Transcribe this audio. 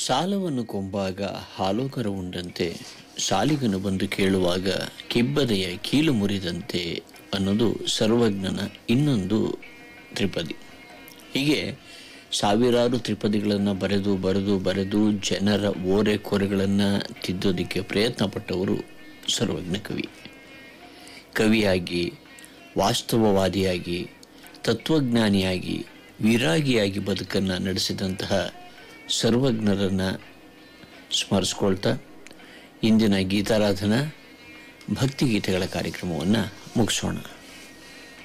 ಸಾಲವನ್ನು ಕೊಂಬಾಗ ಹಾಲೋಗರ ಉಂಡಂತೆ ಸಾಲಿಗನು ಬಂದು ಕೇಳುವಾಗ ಕಿಬ್ಬದೆಯ ಕೀಲು ಮುರಿದಂತೆ ಅನ್ನೋದು ಸರ್ವಜ್ಞನ ಇನ್ನೊಂದು ತ್ರಿಪದಿ ಹೀಗೆ ಸಾವಿರಾರು ತ್ರಿಪದಿಗಳನ್ನು ಬರೆದು ಬರೆದು ಬರೆದು ಜನರ ಓರೆ ಕೊರೆಗಳನ್ನು ತಿದ್ದೋದಕ್ಕೆ ಪ್ರಯತ್ನ ಪಟ್ಟವರು ಸರ್ವಜ್ಞ ಕವಿ ಕವಿಯಾಗಿ ವಾಸ್ತವವಾದಿಯಾಗಿ ತತ್ವಜ್ಞಾನಿಯಾಗಿ ವಿರಾಗಿಯಾಗಿ ಬದುಕನ್ನು ನಡೆಸಿದಂತಹ ಸರ್ವಜ್ಞರನ್ನು ಸ್ಮರಿಸ್ಕೊಳ್ತಾ ಇಂದಿನ ಗೀತಾರಾಧನಾ ಭಕ್ತಿಗೀತೆಗಳ ಕಾರ್ಯಕ್ರಮವನ್ನು ಮುಗಿಸೋಣ